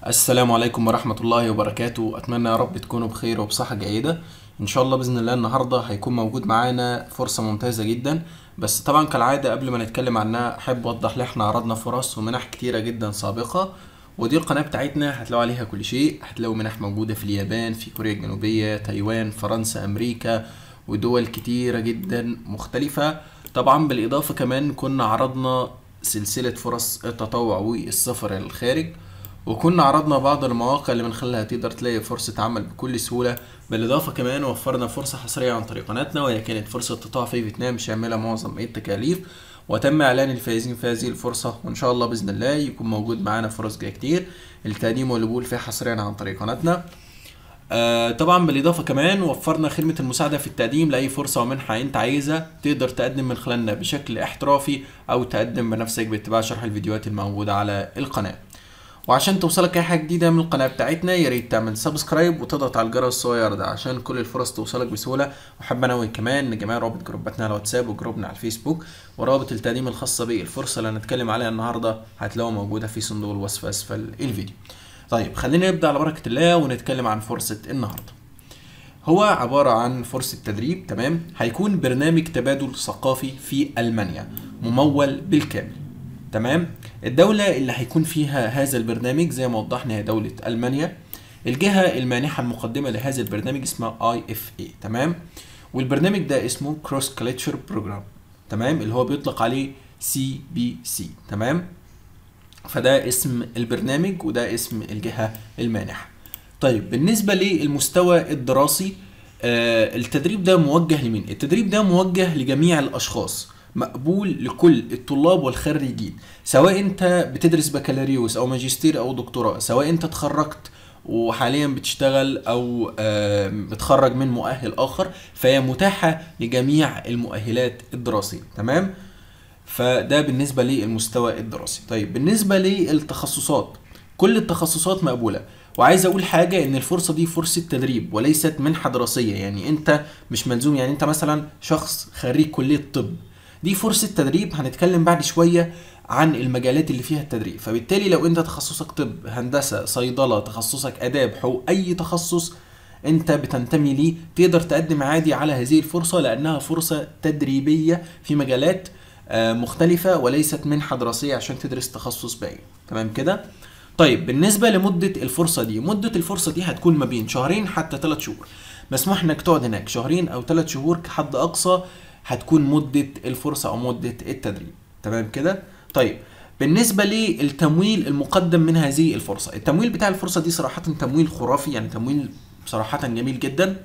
السلام عليكم ورحمة الله وبركاته أتمنى يا رب تكونوا بخير وبصحة جيدة إن شاء الله بإذن الله النهاردة هيكون موجود معانا فرصة ممتازة جدا بس طبعا كالعادة قبل ما نتكلم عنها أحب أوضح لي إحنا عرضنا فرص ومنح كتيرة جدا سابقة ودي القناة بتاعتنا هتلاقوا عليها كل شيء هتلاقوا منح موجودة في اليابان في كوريا الجنوبية تايوان فرنسا أمريكا ودول كتيرة جدا مختلفة طبعا بالإضافة كمان كنا عرضنا سلسلة فرص التطوع والسفر للخارج وكنا عرضنا بعض المواقع اللي من خلالها تقدر تلاقي فرصة عمل بكل سهولة بالإضافة كمان وفرنا فرصة حصرية عن طريق قناتنا وهي كانت فرصة تطوع في فيتنام شاملة معظم التكاليف وتم إعلان الفائزين في هذه الفرصة وإن شاء الله بإذن الله يكون موجود معانا فرص جاية كتير التقديم والقبول فيها حصريا عن طريق قناتنا آه طبعا بالاضافه كمان وفرنا خدمه المساعده في التقديم لاي فرصه ومنحه انت عايزها تقدر تقدم من خلالنا بشكل احترافي او تقدم بنفسك باتباع شرح الفيديوهات الموجوده على القناه وعشان توصلك اي حاجه جديده من القناه بتاعتنا يا ريت تعمل سبسكرايب وتضغط على الجرس الصغير ده عشان كل الفرص توصلك بسهوله وحابب انوه كمان ان جميع روابط جروباتنا على الواتساب وجروبنا على الفيسبوك ورابط التقديم الخاصه بالفرصه اللي هنتكلم عليها النهارده هتلاقوها موجوده في صندوق الوصف اسفل الفيديو طيب خلينا نبدا على بركه الله ونتكلم عن فرصه النهارده هو عبارة عن فرصة تدريب تمام هيكون برنامج تبادل ثقافي في ألمانيا ممول بالكامل تمام الدولة اللي هيكون فيها هذا البرنامج زي ما وضحنا هي دولة ألمانيا الجهة المانحة المقدمة لهذا البرنامج اسمها اي اف اي تمام والبرنامج ده اسمه كروس كلتشر بروجرام تمام اللي هو بيطلق عليه سي بي سي تمام فده اسم البرنامج وده اسم الجهة المانحة طيب بالنسبة للمستوى الدراسي آه التدريب ده موجه لمين؟ التدريب ده موجه لجميع الأشخاص مقبول لكل الطلاب والخريجين سواء انت بتدرس بكالوريوس او ماجستير او دكتوراه سواء انت اتخرجت وحاليا بتشتغل او آه بتخرج من مؤهل اخر فهي متاحة لجميع المؤهلات الدراسية تمام؟ فده بالنسبة للمستوى الدراسي طيب بالنسبة للتخصصات كل التخصصات مقبولة وعايز اقول حاجة ان الفرصة دي فرصة تدريب وليست منحة دراسية يعني انت مش ملزوم يعني انت مثلا شخص خريج كلية طب دي فرصة تدريب هنتكلم بعد شوية عن المجالات اللي فيها التدريب فبالتالي لو انت تخصصك طب هندسة صيدلة تخصصك اداب حقوق اي تخصص انت بتنتمي ليه تقدر تقدم عادي على هذه الفرصة لانها فرصة تدريبية في مجالات مختلفة وليست منحة دراسية عشان تدرس تخصص باقي تمام كده طيب بالنسبة لمدة الفرصة دي مدة الفرصة دي هتكون ما بين شهرين حتى ثلاث شهور مسموح انك تقعد هناك شهرين او ثلاث شهور كحد اقصى هتكون مدة الفرصة او مدة التدريب تمام كده طيب بالنسبة للتمويل المقدم من هذه الفرصة التمويل بتاع الفرصة دي صراحة تمويل خرافي يعني تمويل صراحة جميل جدا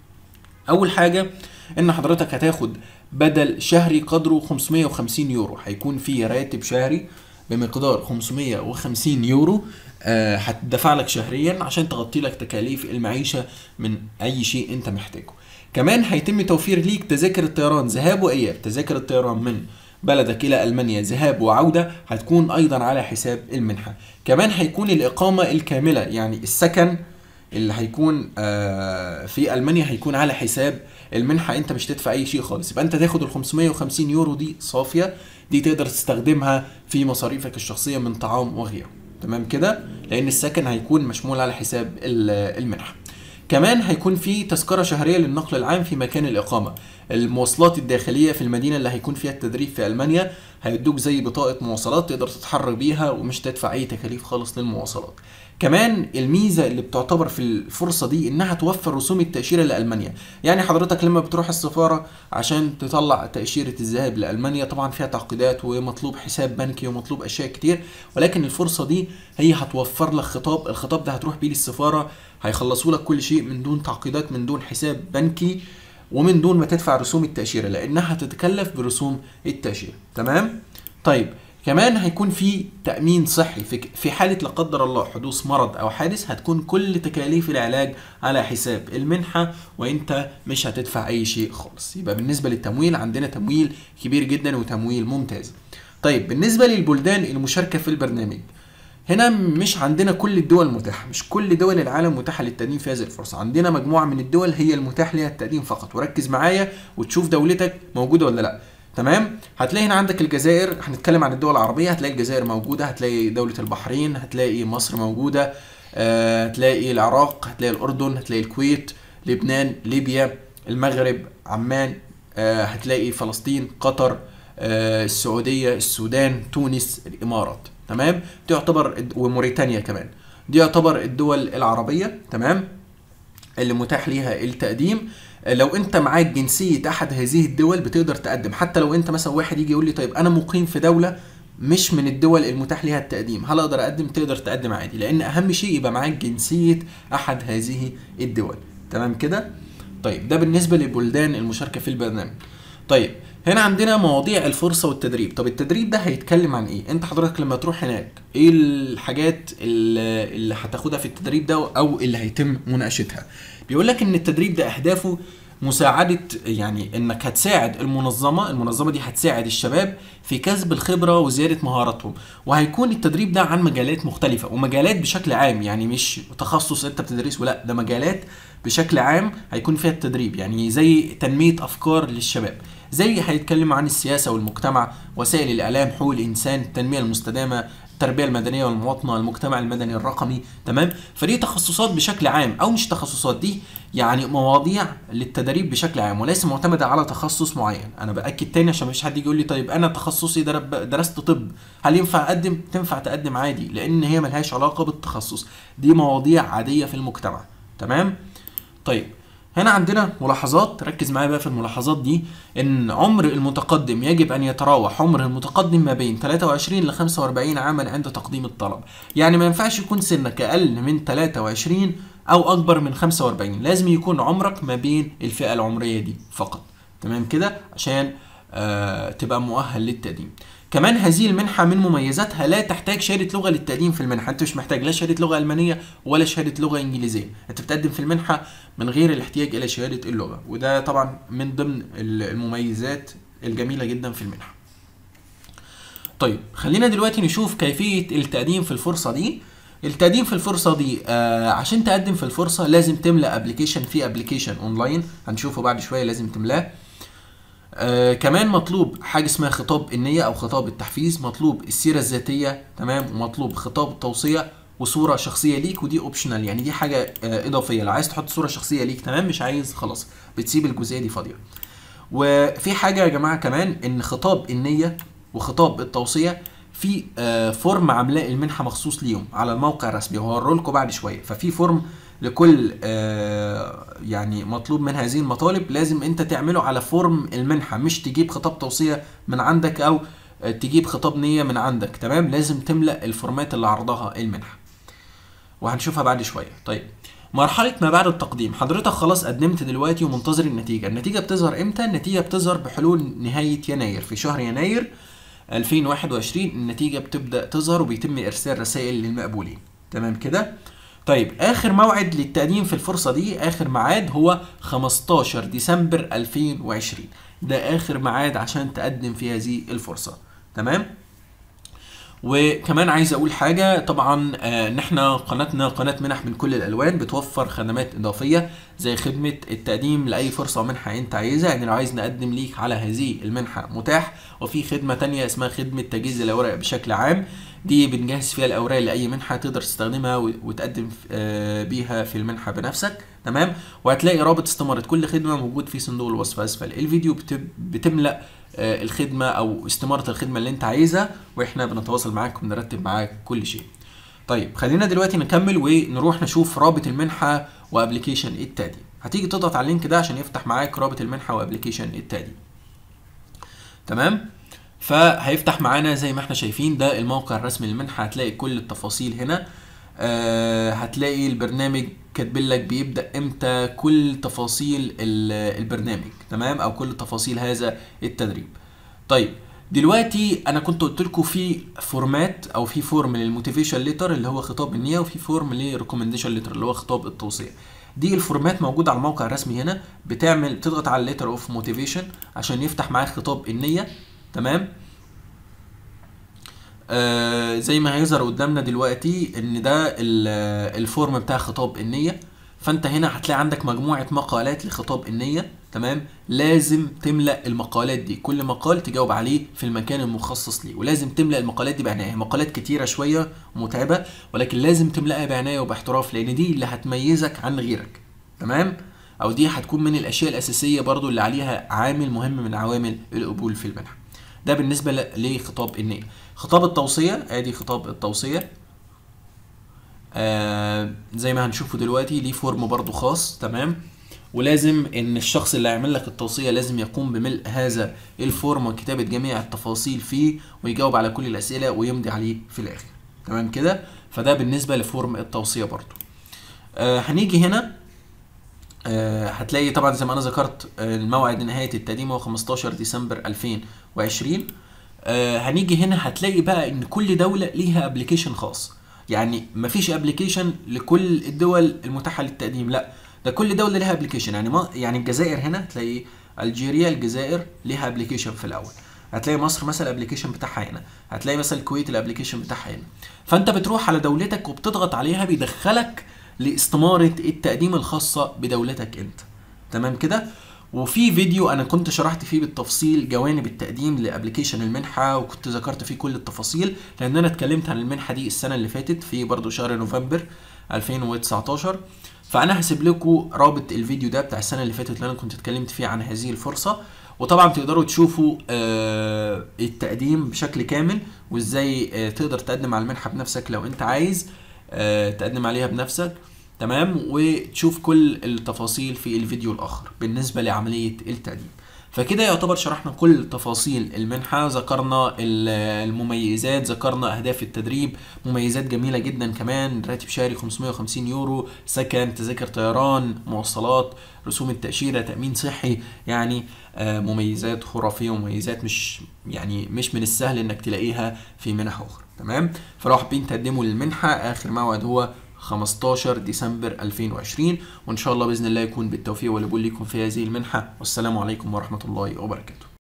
اول حاجة ان حضرتك هتاخد بدل شهري قدره 550 يورو هيكون في راتب شهري بمقدار 550 يورو آه هتدفع لك شهريا عشان تغطي لك تكاليف المعيشة من اي شيء انت محتاجه كمان هيتم توفير ليك تذاكر الطيران ذهاب واياب تذاكر الطيران من بلدك الى المانيا ذهاب وعوده هتكون ايضا على حساب المنحه كمان هيكون الاقامه الكامله يعني السكن اللي هيكون آه في المانيا هيكون على حساب المنحه انت مش تدفع اي شيء خالص يبقى انت تاخد ال 550 يورو دي صافيه دي تقدر تستخدمها في مصاريفك الشخصيه من طعام وغيره تمام كده لان السكن هيكون مشمول على حساب المنحه كمان هيكون في تذكره شهريه للنقل العام في مكان الاقامه المواصلات الداخليه في المدينه اللي هيكون فيها التدريب في المانيا هيدوك زي بطاقه مواصلات تقدر تتحرك بيها ومش تدفع اي تكاليف خالص للمواصلات كمان الميزه اللي بتعتبر في الفرصه دي انها توفر رسوم التاشيره لالمانيا يعني حضرتك لما بتروح السفاره عشان تطلع تاشيره الذهاب لالمانيا طبعا فيها تعقيدات ومطلوب حساب بنكي ومطلوب اشياء كتير ولكن الفرصه دي هي هتوفر لك خطاب الخطاب ده هتروح بيه للسفاره هيخلصوا لك كل شيء من دون تعقيدات من دون حساب بنكي ومن دون ما تدفع رسوم التاشيره لانها هتتكلف برسوم التاشيره تمام طيب كمان هيكون في تأمين صحي في في حالة لا قدر الله حدوث مرض أو حادث هتكون كل تكاليف العلاج على حساب المنحة وأنت مش هتدفع أي شيء خالص يبقى بالنسبة للتمويل عندنا تمويل كبير جدا وتمويل ممتاز طيب بالنسبة للبلدان المشاركة في البرنامج هنا مش عندنا كل الدول متاحة مش كل دول العالم متاحة للتقديم في هذه الفرصة عندنا مجموعة من الدول هي المتاح لها التقديم فقط وركز معايا وتشوف دولتك موجودة ولا لا تمام هتلاقي هنا عندك الجزائر هنتكلم عن الدول العربيه هتلاقي الجزائر موجوده هتلاقي دوله البحرين هتلاقي مصر موجوده آه، هتلاقي العراق هتلاقي الاردن هتلاقي الكويت لبنان ليبيا المغرب عمان آه، هتلاقي فلسطين قطر آه، السعوديه السودان تونس الامارات تمام دي يعتبر وموريتانيا كمان دي يعتبر الدول العربيه تمام اللي متاح ليها التقديم لو انت معاك جنسيه احد هذه الدول بتقدر تقدم حتى لو انت مثلا واحد يجي يقول لي طيب انا مقيم في دوله مش من الدول المتاح ليها التقديم هل اقدر اقدم تقدر تقدم عادي لان اهم شيء يبقى معاك جنسيه احد هذه الدول تمام كده طيب ده بالنسبه للبلدان المشاركه في البرنامج طيب هنا عندنا مواضيع الفرصة والتدريب طب التدريب ده هيتكلم عن ايه انت حضرتك لما تروح هناك ايه الحاجات اللي اللي هتاخدها في التدريب ده او اللي هيتم مناقشتها بيقول لك ان التدريب ده اهدافه مساعدة يعني انك هتساعد المنظمة المنظمة دي هتساعد الشباب في كسب الخبرة وزيادة مهاراتهم وهيكون التدريب ده عن مجالات مختلفة ومجالات بشكل عام يعني مش تخصص انت بتدرسه لا ده مجالات بشكل عام هيكون فيها التدريب يعني زي تنمية افكار للشباب زي هيتكلم عن السياسة والمجتمع وسائل الاعلام حقوق الانسان التنمية المستدامة التربيه المدنيه والمواطنه المجتمع المدني الرقمي تمام فدي تخصصات بشكل عام او مش تخصصات دي يعني مواضيع للتدريب بشكل عام وليس معتمده على تخصص معين انا باكد تاني عشان مفيش حد يجي يقول لي طيب انا تخصصي درب- درست طب هل ينفع اقدم تنفع تقدم عادي لان هي ملهاش علاقه بالتخصص دي مواضيع عاديه في المجتمع تمام طيب هنا عندنا ملاحظات ركز معايا بقى في الملاحظات دي ان عمر المتقدم يجب ان يتراوح عمر المتقدم ما بين 23 ل 45 عاما عند تقديم الطلب يعني ما ينفعش يكون سنك اقل من 23 او اكبر من 45 لازم يكون عمرك ما بين الفئة العمرية دي فقط تمام كده عشان آه تبقى مؤهل للتقديم كمان هذه المنحة من مميزاتها لا تحتاج شهادة لغة للتقديم في المنحة انت مش محتاج لا شهادة لغة ألمانية ولا شهادة لغة إنجليزية انت بتقدم في المنحة من غير الاحتياج إلى شهادة اللغة وده طبعا من ضمن المميزات الجميلة جدا في المنحة طيب خلينا دلوقتي نشوف كيفية التقديم في الفرصة دي التقديم في الفرصة دي آه عشان تقدم في الفرصة لازم تملأ ابلكيشن في ابلكيشن اونلاين هنشوفه بعد شوية لازم تملاه آه كمان مطلوب حاجه اسمها خطاب النيه او خطاب التحفيز مطلوب السيره الذاتيه تمام ومطلوب خطاب التوصيه وصوره شخصيه ليك ودي اوبشنال يعني دي حاجه آه اضافيه لو عايز تحط صوره شخصيه ليك تمام مش عايز خلاص بتسيب الجزئيه دي فاضيه وفي حاجه يا جماعه كمان ان خطاب النيه وخطاب التوصيه في آه فورم عاملاه المنحه مخصوص ليهم على الموقع الرسمي وهوريه لكم بعد شويه ففي فورم لكل آه يعني مطلوب من هذه المطالب لازم انت تعمله على فورم المنحه مش تجيب خطاب توصيه من عندك او آه تجيب خطاب نيه من عندك تمام لازم تملا الفورمات اللي عرضها المنحه وهنشوفها بعد شويه طيب مرحلة ما بعد التقديم حضرتك خلاص قدمت دلوقتي ومنتظر النتيجة النتيجة بتظهر امتى النتيجة بتظهر بحلول نهاية يناير في شهر يناير 2021 النتيجة بتبدأ تظهر وبيتم إرسال رسائل للمقبولين تمام كده طيب اخر موعد للتقديم في الفرصه دي اخر ميعاد هو 15 ديسمبر 2020 ده اخر ميعاد عشان تقدم في هذه الفرصه تمام وكمان عايز اقول حاجه طبعا آه ان احنا قناتنا قناه منح من كل الالوان بتوفر خدمات اضافيه زي خدمه التقديم لاي فرصه منحه انت عايزها يعني لو عايز نقدم ليك على هذه المنحه متاح وفي خدمه تانية اسمها خدمه تجهيز الاوراق بشكل عام دي بنجهز فيها الاوراق لاي منحه تقدر تستخدمها وتقدم بيها في المنحه بنفسك تمام وهتلاقي رابط استمارة كل خدمه موجود في صندوق الوصف اسفل الفيديو بتملا الخدمه او استماره الخدمه اللي انت عايزها واحنا بنتواصل معاك وبنرتب معاك كل شيء طيب خلينا دلوقتي نكمل ونروح نشوف رابط المنحه وابلكيشن التقديم هتيجي تضغط على اللينك ده عشان يفتح معاك رابط المنحه وابلكيشن التقديم تمام فهيفتح معانا زي ما احنا شايفين ده الموقع الرسمي للمنحه هتلاقي كل التفاصيل هنا آه هتلاقي البرنامج كاتب لك بيبدا امتى كل تفاصيل البرنامج تمام او كل تفاصيل هذا التدريب طيب دلوقتي انا كنت قلت لكم في فورمات او في فورم للموتيفيشن ليتر اللي هو خطاب النيه وفي فورم للريكومنديشن ليتر اللي هو خطاب التوصيه دي الفورمات موجوده على الموقع الرسمي هنا بتعمل تضغط على ليتر اوف موتيفيشن عشان يفتح معاك خطاب النيه تمام آه زي ما هيظهر قدامنا دلوقتي ان ده الفورم بتاع خطاب النيه فانت هنا هتلاقي عندك مجموعه مقالات لخطاب النيه تمام لازم تملا المقالات دي كل مقال تجاوب عليه في المكان المخصص ليه ولازم تملا المقالات دي بعنايه مقالات كتيره شويه متعبه ولكن لازم تملاها بعنايه وباحتراف لان دي اللي هتميزك عن غيرك تمام او دي هتكون من الاشياء الاساسيه برضو اللي عليها عامل مهم من عوامل القبول في المنحه ده بالنسبه ل- لخطاب النيه خطاب التوصيه ادي خطاب التوصيه آه زي ما هنشوفه دلوقتي ليه فورم برضو خاص تمام ولازم ان الشخص اللي هيعمل لك التوصيه لازم يقوم بملء هذا الفورم وكتابه جميع التفاصيل فيه ويجاوب على كل الاسئله ويمضي عليه في الاخر تمام كده فده بالنسبه لفورم التوصيه برضو آه هنيجي هنا آه، هتلاقي طبعا زي ما انا ذكرت آه، الموعد نهايه التقديم هو 15 ديسمبر 2020 آه، هنيجي هنا هتلاقي بقى ان كل دوله ليها ابلكيشن خاص يعني مفيش ابلكيشن لكل الدول المتاحه للتقديم لا ده كل دوله ليها ابلكيشن يعني ما يعني الجزائر هنا تلاقي الجيريا الجزائر ليها ابلكيشن في الاول هتلاقي مصر مثلا الابلكيشن بتاعها هنا هتلاقي مثلا الكويت الابلكيشن بتاعها هنا فانت بتروح على دولتك وبتضغط عليها بيدخلك لاستمارة التقديم الخاصة بدولتك انت تمام كده وفي فيديو انا كنت شرحت فيه بالتفصيل جوانب التقديم لابلكيشن المنحة وكنت ذكرت فيه كل التفاصيل لان انا اتكلمت عن المنحة دي السنة اللي فاتت في برضو شهر نوفمبر 2019 فانا هسيب لكم رابط الفيديو ده بتاع السنة اللي فاتت اللي انا كنت اتكلمت فيه عن هذه الفرصة وطبعا تقدروا تشوفوا آه، التقديم بشكل كامل وازاي آه، تقدر تقدم على المنحة بنفسك لو انت عايز آه، تقدم عليها بنفسك تمام وتشوف كل التفاصيل في الفيديو الاخر بالنسبه لعمليه التقديم فكده يعتبر شرحنا كل تفاصيل المنحة ذكرنا ال- المميزات ذكرنا أهداف التدريب مميزات جميلة جدا كمان راتب شهري 550 يورو سكن تذاكر طيران مواصلات رسوم التأشيرة تأمين صحي يعني آه، مميزات خرافية ومميزات مش يعني مش من السهل انك تلاقيها في منح اخرى تمام فلو حابين تقدموا للمنحة اخر موعد هو 15 ديسمبر 2020 وان شاء الله باذن الله يكون بالتوفيق والقبول لكم في هذه المنحة والسلام عليكم ورحمة الله وبركاته